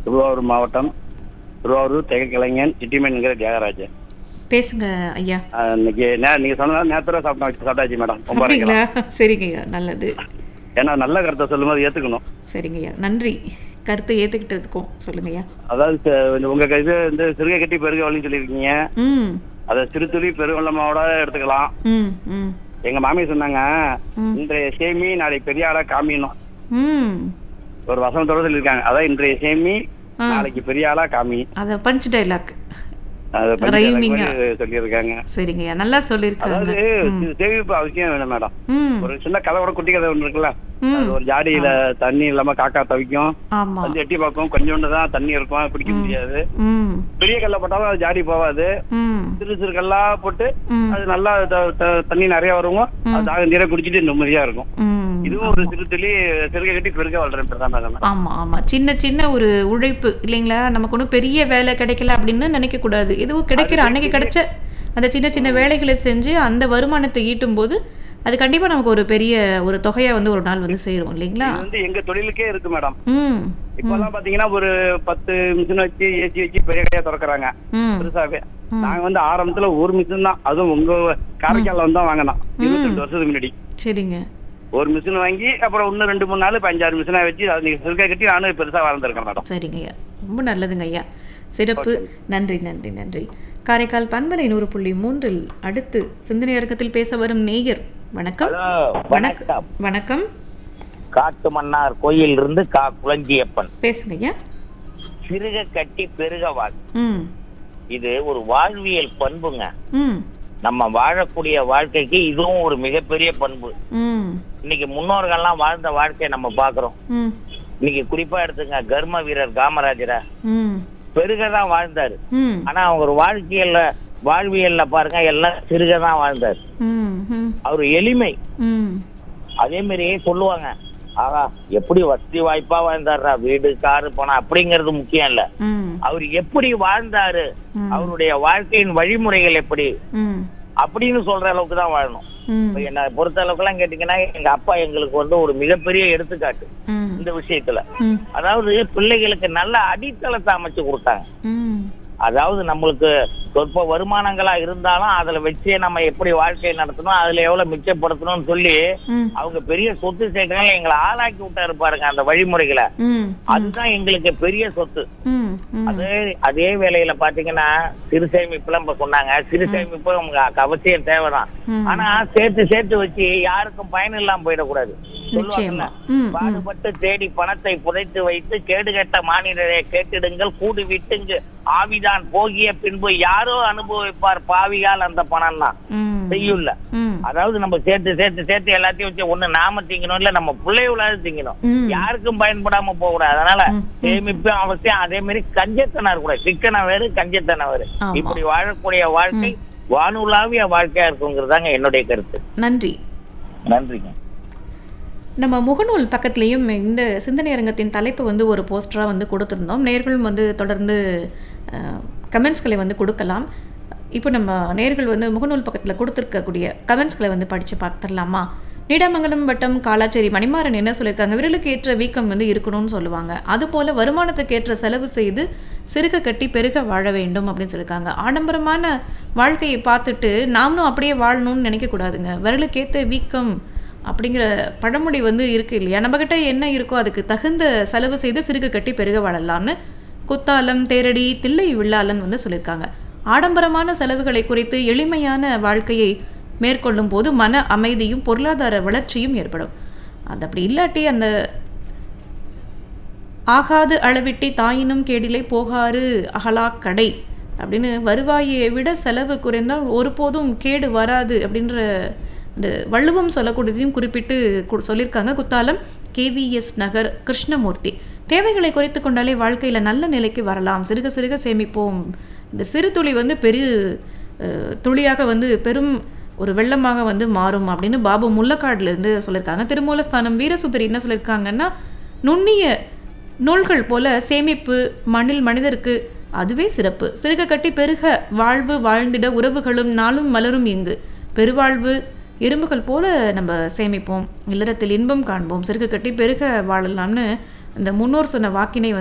திருவாரூர் மாவட்டம் திருவாரூர் திகக்கலைஞன் சிட்டிமேன்ங்கிற தியாகராஜன் பேசுங்க ஐயா ஆஹ் இன்னைக்கு நே- நீங்க சொன்னதா நேரத்துல சாப்பிட்டா சாப்பிட்டாச்சு மேடம் ரொம்ப அப்படிங்களா சரிங்க ஐயா நல்லது ஏன்னா நல்ல கருத்தை சொல்லும்போது ஏத்துக்கணும் சரிங்க ஐயா நன்றி கருத்தை ஏத்துக்கிட்டதுக்கும் சொல்லுங்க ஐயா அதாவது ச- உங்க இது வந்து சிறுகை கட்டி பெருக வழின்னு சொல்லியிருக்கீங்க ம் அதை சிறு துளி பெருவெள்ளமாவோட எடுத்துக்கலாம் ம் ம் எங்க மாமி சொன்னாங்க ம். இன்றைய சேமி நாளை பெரிய ஆளா காமியணும் ம் ஒரு வசனத்தோட சொல்லியிருக்காங்க அதான் இன்றைய சேமி ஆ. நாளைக்கு பெரிய ஆளா காமி அத பஞ்ச் டைலாக் அதை பத்தி Rhyming ஆ. எனக்கு மாதிரி சொல்லியிருக்காங்க சரிங்க ஐயா நல்லா சொல்லியிருக்காங்க அதாவது இது சேமிப்பு அவசியம் வேணும் மேடம் ம் ஒரு சின்ன கதை கூட குட்டி கதை ஒன்று இருக்குல்ல ம். அது ஒரு ஜாடியில தண்ணி இல்லாம காக்கா தவிக்கும் ஆமா வந்து எட்டி பார்க்கும் கொஞ்சோண்டு தான் தண்ணி இருக்கும் பிடிக்க முடியாது ம் பெரிய கல்ல போட்டாலும் அது ஜாடி போகாது ம் சிறு சிறு கல்லா போட்டு ம் அது நல்லா த- த- தண்ணி நிறைய வருவோம் அது தாக நீரை குடிச்சிட்டு நிம்மதியா இருக்கும் ம் இதுவும் ஒரு சிறு துளி சிறுகை கட்டி பெருக வளர்றேன் தான் மேடம் ஆமா ஆமா சின்ன சின்ன ஒரு உழைப்பு இல்லைங்களா நமக்கு ஒன்றும் பெரிய வேலை கிடைக்கல அப்படின்னு நினைக்க கூடாது எதுவும் கிடைக்கிற அன்னைக்கு கிடைச்ச அந்த சின்ன சின்ன வேலைகளை செஞ்சு அந்த வருமானத்தை ஈட்டும் போது அது கண்டிப்பா நமக்கு ஒரு பெரிய ஒரு தொகையா வந்து ஒரு நாள் வந்து சேரும் இல்லைங்களா இது வந்து எங்க தொழிலுக்கே இருக்கு மேடம் ம் இப்பெல்லாம் பாத்தீங்கன்னா ஒரு பத்து மிஷின் வச்சு ஏசி வச்சு பெரிய கடையா திறக்கறாங்க ம் பெருசாவே நாங்க வந்து ஆரம்பத்துல ஒரு மிஷின் தான் அதுவும் உங்க காரைக்கால்ல வந்து தான் வாங்கினோம் இருபத்தெட்டு வருஷத்துக்கு முன்னாடி சரிங்க ஒரு மிஷின் வாங்கி அப்புறம் இன்னும் ரெண்டு மூணு நாள் இப்ப அஞ்சாறு மிஷினா வச்சு அது நீங்க சிறுகை கட்டி நானும் பெருசா வளர்ந்துருக்கேன் மேடம் சரிங்க ஐயா ரொம்ப நல்லதுங்க ஐயா சிறப்பு நன்றி நன்றி நன்றி காரைக்கால் பண்பலை நூறு புள்ளி மூன்றில் அடுத்து சிந்தனை இறக்கத்தில் பேச வரும் நேயர் வணக்கம் ஹலோ வணக்கம் வணக்கம் வணக்கம் காட்டு மன்னார் கோயில் இருந்து கா குளஞ்சியப்பன் பேசுங்க ஐயா சிறுக கட்டி பெருக வாழ் ம் இது ஒரு வாழ்வியல் பண்புங்க ம் நம்ம வாழக்கூடிய வாழ்க்கைக்கு இதுவும் ஒரு மிகப்பெரிய பண்பு ம் இன்னைக்கு முன்னோர்கள்லாம் வாழ்ந்த வாழ்க்கையை நம்ம பாக்குறோம் ம் இன்னைக்கு குறிப்பா எடுத்துங்க கர்ம வீரர் காமராஜரை ம் பெருக தான் வாழ்ந்தாரு ம் ஆனா அவங்க ஒரு வாழ்க்கையில வாழ்வியல்ல பாருங்க எல்லாம் சிறுக தான் வாழ்ந்தாரு ம் ம் அவர் எளிமை ம் அதே மாதிரி சொல்லுவாங்க ஆகா எப்படி வசதி வாய்ப்பா வாழ்ந்தாருடா வீடு காரு பணம் அப்படிங்கிறது முக்கியம் இல்ல ம் அவர் எப்படி வாழ்ந்தாரு ம். அவருடைய வாழ்க்கையின் வழிமுறைகள் எப்படி ம் அப்படின்னு சொல்ற அளவுக்கு தான் வாழணும் ம் இப்ப என்ன பொறுத்த அளவுக்கு எல்லாம் கேட்டீங்கன்னா எங்க அப்பா எங்களுக்கு வந்து ஒரு மிகப்பெரிய எடுத்துக்காட்டு ம் இந்த விஷயத்துல ம் அதாவது பிள்ளைகளுக்கு நல்ல அடித்தளத்தை அமைச்சு கொடுத்தாங்க ம் அதாவது நம்மளுக்கு சொற்ப வருமானங்களா இருந்தாலும் அதுல வச்சே நம்ம எப்படி வாழ்க்கையை நடத்தணும் அதுல எவ்வளவு மிச்சப்படுத்தணும்னு சொல்லி ம் அவங்க பெரிய சொத்து சேர்க்கறதுனால எங்களை ஆளாக்கி விட்டாரு பாருங்க அந்த வழிமுறைகளை ம் அதுதான் எங்களுக்கு பெரிய சொத்து ம் ம் அதே அதே வேலையில பாத்தீங்கன்னா சிறு சேமிப்புலாம் இப்ப சொன்னாங்க சிறு சேமிப்பு உங்களுக்கு அவசியம் தேவைதான் ம். ஆனா சேர்த்து சேர்த்து வச்சு யாருக்கும் பயன் இல்லாம போயிடக்கூடாது நிச்சயமா சொல்லுவாங்கல்ல, ம் ம் பாடுபட்டு தேடி பணத்தை புதைத்து வைத்து கேடுகெட்ட மானிடரை கேட்டிடுங்கள் கூடு விட்டுங்கு ஆவிதான் போகிய பின்பு யாரோ அனுபவிப்பார் பாவியால் அந்த பணம் தான் ம் செய்யும்ல ம் அதாவது நம்ம சேர்த்து சேர்த்து சேர்த்து எல்லாத்தையும் வச்சு ஒண்ணு நாம திங்கணும் இல்ல நம்ம பிள்ளைகளாவது திங்கணும் ம். யாருக்கும் பயன்படாம போக கூடாது அதனால ம். சேமிப்பு அவசியம் அதே மாதிரி கஞ்சத்தனம் இருக்கக்கூடாது சிக்கனம் வேறு கஞ்சத்தனம் வேறு ஆமா. இப்படி வாழக்கூடிய வாழ்க்கை வானுலாவிய வாழ்க்கையா இருக்குங்கிறதாங்க என்னுடைய கருத்து நன்றி நன்றிங்க நம்ம முகநூல் பக்கத்துலேயும் இந்த சிந்தனை அரங்கத்தின் தலைப்பு வந்து ஒரு போஸ்டராக வந்து கொடுத்துருந்தோம் நேர்களும் வந்து தொடர்ந்து கமெண்ட்ஸ்களை வந்து கொடுக்கலாம் இப்போ நம்ம நேர்கள் வந்து முகநூல் பக்கத்தில் கொடுத்துருக்கக்கூடிய கமெண்ட்ஸ்களை வந்து படித்து பார்த்துடலாமா நீடாமங்கலம் வட்டம் காலாச்சேரி மணிமாறன் என்ன சொல்லியிருக்காங்க விரலுக்கு ஏற்ற வீக்கம் வந்து இருக்கணும்னு சொல்லுவாங்க அதுபோல் வருமானத்துக்கு ஏற்ற செலவு செய்து சிறுக கட்டி பெருக வாழ வேண்டும் அப்படின்னு சொல்லியிருக்காங்க ஆடம்பரமான வாழ்க்கையை பார்த்துட்டு நாமளும் அப்படியே வாழணும்னு நினைக்கக்கூடாதுங்க விரலுக்கேற்ற வீக்கம் அப்படிங்கிற பழமொழி வந்து இருக்கு இல்லையா நம்மக்கிட்ட என்ன இருக்கோ அதுக்கு தகுந்த செலவு செய்து சிறுக கட்டி பெருக வாழலாம்னு குத்தாலம் தேரடி தில்லை வில்லாளன் வந்து சொல்லியிருக்காங்க ஆடம்பரமான செலவுகளை குறைத்து எளிமையான வாழ்க்கையை மேற்கொள்ளும் போது மன அமைதியும் பொருளாதார வளர்ச்சியும் ஏற்படும் அது அப்படி இல்லாட்டி அந்த ஆகாது அளவிட்டி தாயினும் கேடிலை போகாறு அகலா கடை அப்படின்னு வருவாயை விட செலவு குறைந்தால் ஒருபோதும் கேடு வராது அப்படின்ற இந்த வள்ளுவம் சொல்லக்கூடியதையும் குறிப்பிட்டு கு- சொல்லியிருக்காங்க குத்தாலம் கேவிஎஸ் நகர் கிருஷ்ணமூர்த்தி தேவைகளை குறைத்து கொண்டாலே வாழ்க்கையில் நல்ல நிலைக்கு வரலாம் சிறுக சிறுக சேமிப்போம் இந்த சிறு துளி வந்து பெரிய அஹ், துளியாக வந்து பெரும் ஒரு வெள்ளமாக வந்து மாறும் அப்படின்னு பாபு முல்லக்காடுலேருந்து சொல்லியிருக்காங்க திருமூலஸ்தானம் வீரசுந்தரி என்ன சொல்லியிருக்காங்கன்னா நுண்ணிய நூல்கள் போல சேமிப்பு மண்ணில் மனிதருக்கு அதுவே சிறப்பு சிறுக கட்டி பெருக வாழ்வு வாழ்ந்திட உறவுகளும் நாளும் மலரும் இங்கு பெருவாழ்வு எறும்புகள் போல நம்ம சேமிப்போம் இல்லறத்தில் இன்பம் காண்போம் சிறுக கட்டி பெருக வாழலாம்னு அந்த முன்னோர் சொன்ன வாக்கினை வந்து